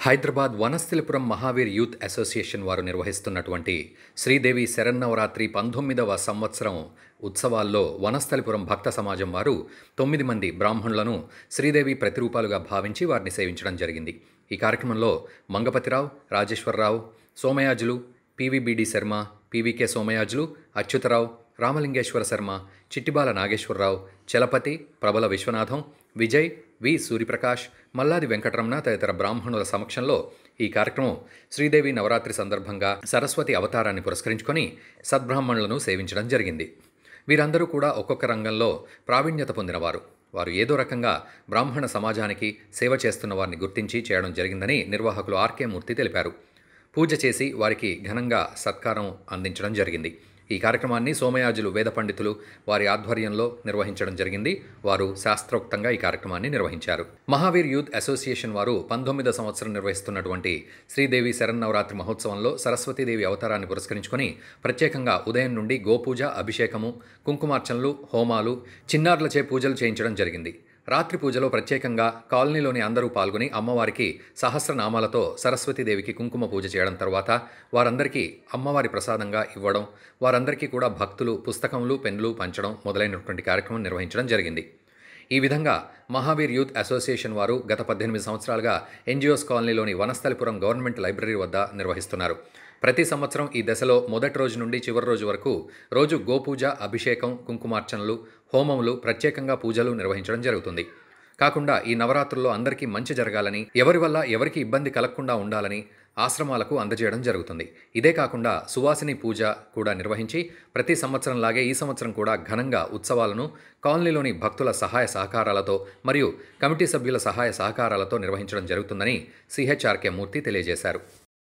Hyderabad Vanasthalipuram Mahaveer youth association వారు నిర్వహిస్తున్నటువంటి శ్రీదేవి శరన్నవరాత్రి పంతొమ్మిదవ సంవత్సరం ఉత్సవాల్లో వనస్థలిపురం భక్త సమాజం వారు తొమ్మిది మంది బ్రాహ్మణులను శ్రీదేవి ప్రతిరూపాలుగా భావించి వారిని సేవించడం జరిగింది ఈ కార్యక్రమంలో మంగపతిరావు రాజేశ్వరరావు సోమయాజులు పివిబిడి శర్మ పివికే సోమయాజులు అచ్యుతరావు రామలింగేశ్వర శర్మ చిట్టిబాల నాగేశ్వరరావు చలపతి ప్రబల విశ్వనాథం విజయ్ వి సూర్యప్రకాష్ మల్లాది వెంకటరమణ తదితర బ్రాహ్మణుల సమక్షంలో ఈ కార్యక్రమం శ్రీదేవి నవరాత్రి సందర్భంగా సరస్వతి అవతారాన్ని పురస్కరించుకొని సద్బ్రాహ్మణులను సేవించడం జరిగింది వీరందరూ కూడా ఒక్కొక్క రంగంలో ప్రావీణ్యత పొందినవారు వారు ఏదో రకంగా బ్రాహ్మణ సమాజానికి సేవ చేస్తున్న వారిని గుర్తించి చేయడం జరిగిందని నిర్వాహకులు ఆర్కే మూర్తి తెలిపారు పూజ చేసి వారికి ఘనంగా సత్కారం అందించడం జరిగింది ఈ కార్యక్రమాన్ని సోమయాజులు వేద పండితులు వారి ఆధ్వర్యంలో నిర్వహించడం జరిగింది వారు శాస్త్రోక్తంగా ఈ కార్యక్రమాన్ని నిర్వహించారు మహావీర్ యూత్ అసోసియేషన్ వారు పంతొమ్మిదో సంవత్సరం నిర్వహిస్తున్నటువంటి శ్రీదేవి శరన్నవరాత్రి మహోత్సవంలో సరస్వతీదేవి అవతారాన్ని పురస్కరించుకొని ప్రత్యేకంగా ఉదయం నుండి గోపూజ అభిషేకము కుంకుమార్చనలు హోమాలు చిన్నారులచే పూజలు చేయించడం జరిగింది రాత్రి పూజలో ప్రత్యేకంగా కాలనీలోని అందరూ పాల్గొని అమ్మవారికి సహస్రనామాలతో సరస్వతీదేవికి కుంకుమ పూజ చేయడం తర్వాత వారందరికీ అమ్మవారి ప్రసాదంగా ఇవ్వడం వారందరికీ కూడా భక్తులు పుస్తకములు పెన్నులు పంచడం మొదలైనటువంటి కార్యక్రమం నిర్వహించడం జరిగింది ఈ విధంగా మహావీర్ యూత్ అసోసియేషన్ వారు గత పద్దెనిమిది సంవత్సరాలుగా ఎన్జిఓస్ కాలనీలోని వనస్థలిపురం గవర్నమెంట్ లైబ్రరీ వద్ద నిర్వహిస్తున్నారు ప్రతి సంవత్సరం ఈ దశలో మొదటి రోజు నుండి చివరి రోజు వరకు రోజు గోపూజ అభిషేకం కుంకుమార్చనలు హోమములు ప్రత్యేకంగా పూజలు నిర్వహించడం జరుగుతుంది కాకుండా ఈ నవరాత్రుల్లో అందరికీ మంచి జరగాలని ఎవరి వల్ల ఎవరికి ఇబ్బంది కలగకుండా ఉండాలని ఆశ్రమాలకు అందజేయడం జరుగుతుంది ఇదే కాకుండా సువాసిని పూజ కూడా నిర్వహించి ప్రతి సంవత్సరంలాగే ఈ సంవత్సరం కూడా ఘనంగా ఉత్సవాలను కాలనీలోని భక్తుల సహాయ సహకారాలతో మరియు కమిటీ సభ్యుల సహాయ సహకారాలతో నిర్వహించడం జరుగుతుందని సిహెచ్ఆర్కే మూర్తి తెలియజేశారు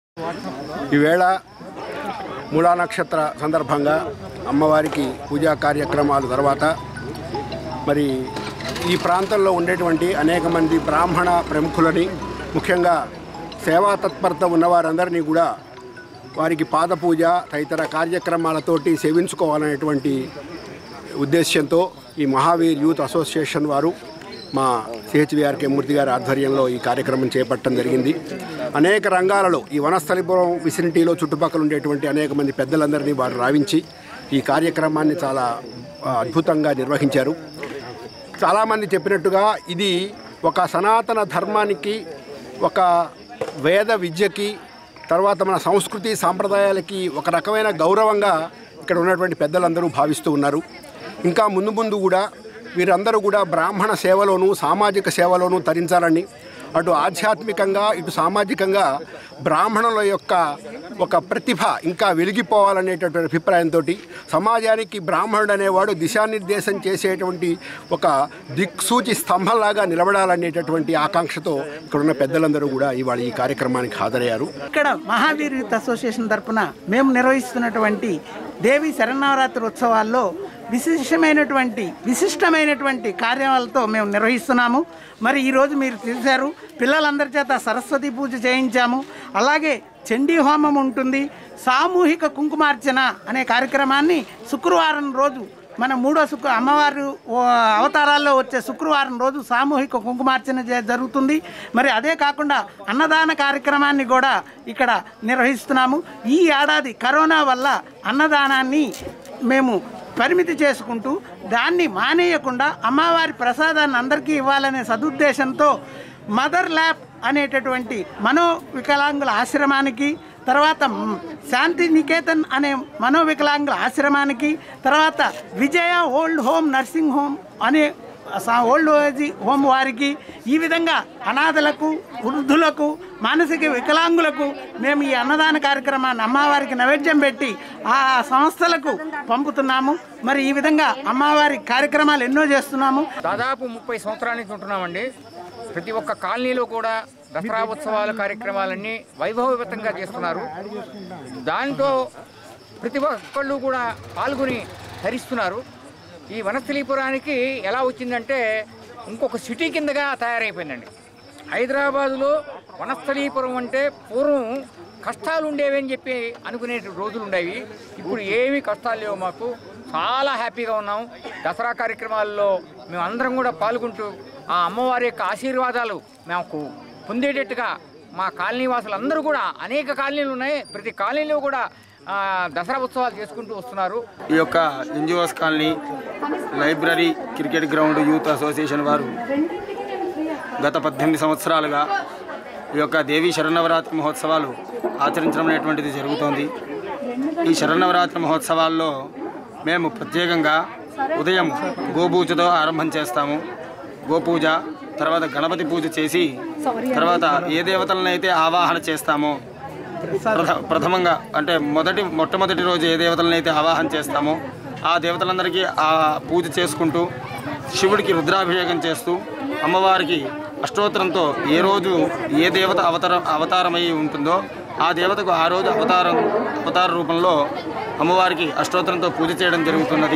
ఈవేళ మూలా నక్షత్ర సందర్భంగా అమ్మవారికి పూజా కార్యక్రమాల తర్వాత మరి ఈ ప్రాంతంలో ఉండేటువంటి అనేక మంది బ్రాహ్మణ ప్రముఖులని ముఖ్యంగా సేవా తత్పరత ఉన్నవారందరినీ కూడా వారికి పాద పూజ తదితర కార్యక్రమాలతోటి సేవించుకోవాలనేటువంటి ఉద్దేశ్యంతో ఈ మహావీర్ యూత్ అసోసియేషన్ వారు మా సిహెచ్విఆర్కే మూర్తి గారి ఆధ్వర్యంలో ఈ కార్యక్రమం చేపట్టడం జరిగింది అనేక రంగాలలో ఈ వనస్థలిపురం విసినిటీలో చుట్టుపక్కల ఉండేటువంటి అనేక మంది పెద్దలందరినీ వారు రావించి ఈ కార్యక్రమాన్ని చాలా ఆ, అద్భుతంగా నిర్వహించారు చాలామంది చెప్పినట్టుగా ఇది ఒక సనాతన ధర్మానికి ఒక వేద విద్యకి తర్వాత మన సంస్కృతి సాంప్రదాయాలకి ఒక రకమైన గౌరవంగా ఇక్కడ ఉన్నటువంటి పెద్దలందరూ భావిస్తూ ఉన్నారు ఇంకా ముందు ముందు కూడా వీరందరూ కూడా బ్రాహ్మణ సేవలోను సామాజిక సేవలోను తరించాలని అటు ఆధ్యాత్మికంగా ఇటు సామాజికంగా బ్రాహ్మణుల యొక్క ఒక ప్రతిభ ఇంకా వెలిగిపోవాలనేటటువంటి అభిప్రాయంతో సమాజానికి బ్రాహ్మణుడు అనేవాడు దిశానిర్దేశం చేసేటువంటి ఒక దిక్సూచి స్తంభంలాగా నిలబడాలనేటటువంటి ఆకాంక్షతో ఇక్కడ ఉన్న పెద్దలందరూ కూడా ఇవాళ ఈ కార్యక్రమానికి హాజరయ్యారు ఇక్కడ మహావీర్ యూత్ అసోసియేషన్ తరపున మేము నిర్వహిస్తున్నటువంటి దేవి శరన్నవరాత్రి ఉత్సవాల్లో విశేషమైనటువంటి విశిష్టమైనటువంటి కార్యాలతో మేము నిర్వహిస్తున్నాము మరి ఈరోజు మీరు చూశారు పిల్లలందరి చేత సరస్వతి పూజ చేయించాము అలాగే చండీ హోమం ఉంటుంది సామూహిక కుంకుమార్చన అనే కార్యక్రమాన్ని శుక్రవారం రోజు మన మూడో శుక్ర అమ్మవారు ఓ అవతారాల్లో వచ్చే శుక్రవారం రోజు సామూహిక కుంకుమార్చన జ- జరుగుతుంది మరి అదే కాకుండా అన్నదాన కార్యక్రమాన్ని కూడా ఇక్కడ నిర్వహిస్తున్నాము ఈ ఏడాది కరోనా వల్ల అన్నదానాన్ని మేము పరిమితి చేసుకుంటూ దాన్ని మానేయకుండా అమ్మవారి ప్రసాదాన్ని అందరికీ ఇవ్వాలనే సదుద్దేశంతో మదర్ ల్యాబ్ అనేటటువంటి మనో వికలాంగుల ఆశ్రమానికి తర్వాత మ్, శాంతి నికేతన్ అనే మనోవికలాంగుల ఆశ్రమానికి తర్వాత Vijaya old home nursing home అనే సా- ఓల్డ్ ఏజ్ హోమ్ వారికి ఈ విధంగా అనాథలకు వృద్ధులకు మానసిక వికలాంగులకు మేము ఈ అన్నదాన కార్యక్రమాన్ని అమ్మవారికి నైవేద్యం పెట్టి ఆ సంస్థలకు పంపుతున్నాము మరి ఈ విధంగా అమ్మవారి కార్యక్రమాలు ఎన్నో చేస్తున్నాము దాదాపు ముప్పై సంవత్సరాల నుంచి ఉంటున్నామండి ప్రతి ఒక్క కాలనీలో కూడా దసరా ఉత్సవాల కార్యక్రమాలన్నీ వైభవయుతంగా చేస్తున్నారు దాంతో ప్రతి ఒక్కళ్ళు కూడా పాల్గొని ధరిస్తున్నారు ఈ వనస్థలీపురానికి ఎలా వచ్చిందంటే ఇంకొక సిటీ కిందగా తయారైపోయిందండి హైదరాబాదులో వనస్థలీపురం అంటే పూర్వం కష్టాలు ఉండేవి అని చెప్పి అనుకునే రోజులు ఉండేవి ఇప్పుడు ఏమీ కష్టాలు లేవు మాకు చాలా హ్యాపీగా ఉన్నాం దసరా కార్యక్రమాల్లో మేము అందరం కూడా పాల్గొంటూ ఆ అమ్మవారి యొక్క ఆశీర్వాదాలు మాకు పొందేటట్టుగా మా కాలనీ వాసులందరూ కూడా అనేక కాలనీలు ఉన్నాయి ప్రతి కాలనీలో కూడా ఆ, దసరా ఉత్సవాలు చేసుకుంటూ వస్తున్నారు ఈ యొక్క NGOs colony library cricket ground youth association వారు గత పద్దెనిమిది సంవత్సరాలుగా ఈ యొక్క దేవీ శరణవరాత్రి మహోత్సవాలు ఆచరించడం అనేటువంటిది జరుగుతోంది ఈ శరణవరాత్రి మహోత్సవాల్లో మేము ప్రత్యేకంగా ఉదయం గోపూజతో ఆరంభం చేస్తాము గోపూజ తర్వాత గణపతి పూజ చేసి తర్వాత ఏ దేవతలనైతే ఆవాహన చేస్తామో ప్రథ ప్రథమంగా అంటే మొదటి మొట్టమొదటి రోజు ఏ దేవతలను అయితే ఆవాహన చేస్తామో ఆ దేవతలందరికీ ఆ పూజ చేసుకుంటూ శివుడికి రుద్రాభిషేకం చేస్తూ అమ్మవారికి అష్టోత్తరంతో ఏ రోజు ఏ దేవత అవతార అవతారమై ఉంటుందో ఆ దేవతకు ఆ రోజు అవతారం అవతార రూపంలో అమ్మవారికి అష్టోత్తరంతో పూజ చేయడం జరుగుతున్నది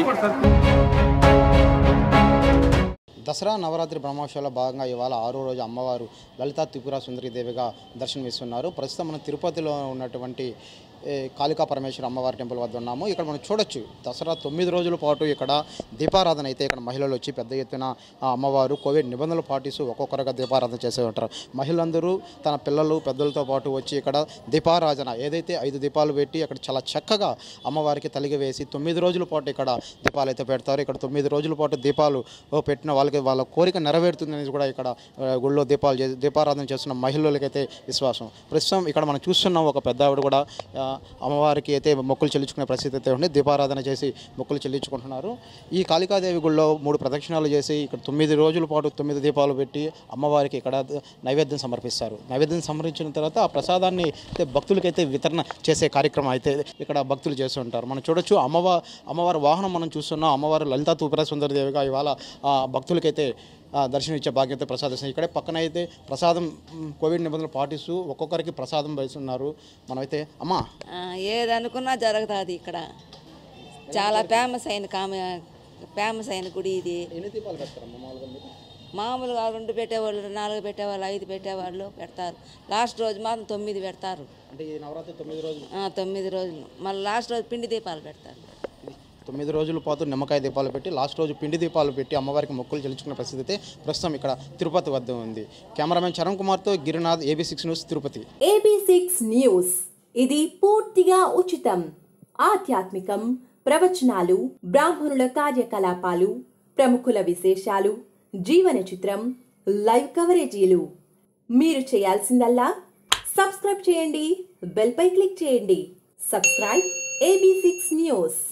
దసరా నవరాత్రి బ్రహ్మోత్సవాల భాగంగా ఇవాళ ఆరో రోజు అమ్మవారు లలితా త్రిపుర సుందరీదేవిగా దర్శనమిస్తున్నారు ప్రస్తుతం మనం తిరుపతిలో ఉన్నటువంటి ఏ, కాళికా పరమేశ్వర అమ్మవారి టెంపుల్ వద్ద ఉన్నాము ఇక్కడ మనం చూడొచ్చు దసరా తొమ్మిది రోజుల పాటు ఇక్కడ దీపారాధన అయితే ఇక్కడ మహిళలు వచ్చి పెద్ద ఎత్తున ఆ అమ్మవారు కోవిడ్ నిబంధనలు పాటిస్తూ ఒక్కొక్కరుగా దీపారాధన చేసే ఉంటారు మహిళలందరూ తన పిల్లలు పెద్దలతో పాటు వచ్చి ఇక్కడ దీపారాధన ఏదైతే ఐదు దీపాలు పెట్టి అక్కడ చాలా చక్కగా అమ్మవారికి తలిగి వేసి తొమ్మిది రోజుల పాటు ఇక్కడ దీపాలు అయితే పెడతారు ఇక్కడ తొమ్మిది రోజుల పాటు దీపాలు ఓ, పెట్టిన వాళ్ళకి వాళ్ళ కోరిక నెరవేరుతుందని కూడా ఇక్కడ ఆ, గుళ్ళో దీపాలు చేసి దీపారాధన చేస్తున్న మహిళలకైతే విశ్వాసం ప్రస్తుతం ఇక్కడ మనం చూస్తున్నాం ఒక పెద్ద ఆవిడ కూడా ఆ, అమ్మవారికి అయితే మొక్కులు చెల్లించుకునే పరిస్థితి అయితే ఉంది దీపారాధన చేసి మొక్కులు చెల్లించుకుంటున్నారు ఈ కాళికాదేవి గుళ్ళో మూడు ప్రదక్షిణాలు చేసి ఇక్కడ తొమ్మిది రోజుల పాటు తొమ్మిది దీపాలు పెట్టి అమ్మవారికి ఇక్కడ నైవేద్యం సమర్పిస్తారు నైవేద్యం సమర్పించిన తర్వాత ఆ ప్రసాదాన్ని అయితే భక్తులకైతే వితరణ చేసే కార్యక్రమం అయితే ఇక్కడ భక్తులు చేస్తుంటారు మనం చూడొచ్చు అమ్మవారి అమ్మవారి వాహనం మనం చూస్తున్నాం అమ్మవారు లలితా తూపర సుందరదేవిగా ఇవాళ ఆ, భక్తులకైతే ఆ, దర్శనం ఇచ్చే భాగ్యత ప్రసాదిస్తుంది ఇక్కడే పక్కన అయితే ప్రసాదం మ్, కోవిడ్ నిబంధనలు పాటిస్తూ ఒక్కొక్కరికి ప్రసాదం వేస్తున్నారు మనమైతే అమ్మా ఆ, ఏదనుకున్నా జరుగుతుంది ఇక్కడ చాలా ఫేమస్ అయిన కామ ఫేమస్ అయిన గుడి ఇది ఎన్ని దీపాలు పెడతారమ్మా మామూలుగా మీరు మామూలుగా రెండు పెట్టేవాళ్ళు నాలుగు పెట్టేవాళ్ళు ఐదు పెట్టేవాళ్ళు పెడతారు లాస్ట్ రోజు మాత్రం తొమ్మిది పెడతారు అంటే ఈ నవరాత్రి తొమ్మిది రోజులు ఆ, తొమ్మిది రోజులు మళ్ళీ లాస్ట్ రోజు పిండి దీపాలు పెడతారు తొమ్మిది రోజుల పాటు నిమ్మకాయ దీపాలు పెట్టి లాస్ట్ రోజు పిండి దీపాలు పెట్టి అమ్మవారికి మొక్కులు చెల్లించుకునే పరిస్థితి అయితే ప్రస్తుతం ఇక్కడ తిరుపతి వద్ద ఉంది కెమెరామెన్ చరణ్ కుమార్తో Girinath AB six news Tirupati AB six news ఇది పూర్తిగా ఉచితం ఆధ్యాత్మికం ప్రవచనాలు బ్రాహ్మణుల కార్యకలాపాలు ప్రముఖుల విశేషాలు జీవన చిత్రం లైవ్ కవరేజీలు మీరు చేయాల్సిందల్లా సబ్స్క్రైబ్ చేయండి బెల్ పై క్లిక్ చేయండి సబ్స్క్రైబ్ ఏబీ సిక్స్ న్యూస్